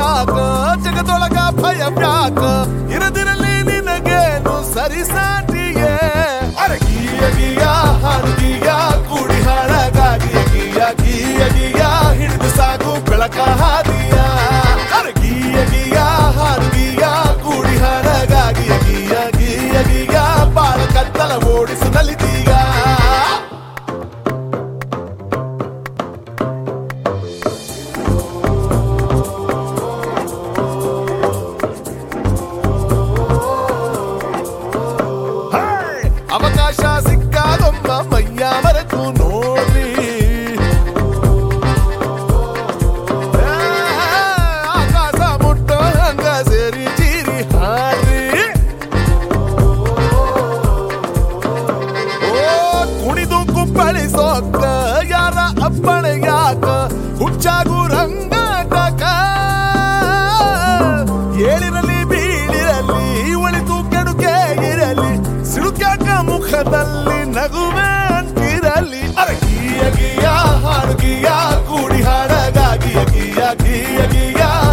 ಯಾಕ ಜಗದೊಳಗ ಭಯ ವ್ಯಾಕ ಇರದಿರಲಿ ನಿನಗೇನು ಸರಿ ಸಾಟಿಯೇ ಅರಗಿಯ ಗಿಯ ಹಾಡುಗಿಯ ಕೂಡಿ ಹಾಳಗಾಗಿ ಗಿಯ ಗಿಯ ಗಿಯ ಹಿಡಿದು ಸಾಗು ಬೆಳಕ ಹಾದಿಯ ಅರಗಿಯ ಗಿಯ ಹಾಡುಗಿಯ ಕೂಡಿ ಹಾಳಗಾಗಿ ಗಿಯ ಗಿಯ ಗಿಯ ಬಾಳ ಕತ್ತಲ ಓಡಿಸು ನಲಿದೀಗ ಹೇ! ಅವಕಾಶ ಸಿಕ್ಕಾದೊಮ್ಮ ಮೈಯ ಮರೆತು ನೋಡ್ರಿ ಏ, ಆಕಾಶ ಮುಟ್ಟೋ ಹಂಗ ಸೇರಿ ಚೀರಿ ಹಾಡ್ರಿ ಓ ಕುಣಿದು ಕುಪ್ಪಳಿಸೋಕ ಯಾರ ಅಪ್ಪಣೆ ಯಾಕ ಹುಚ್ಚಾಗು ರಂಗಾಟಕ ಏಳಿರಲಿ ಬೀಳಿರಲಿ ಒಳಿತು ಕೆಡುಕೆ ಇರಲಿ ಸಿಡುಕ್ಯಾಕ ಮುಖದಲ್ಲಿ ನಗುವೆ ಅಂತಿರಲಿ ಅರಗಿಯ ಗಿಯ ಹಾಡುಗಿಯ ಕೂಡಿ ಹಾಡಗಾಗಿ ಗಿಯ ಗಿಯ ಗಿಯ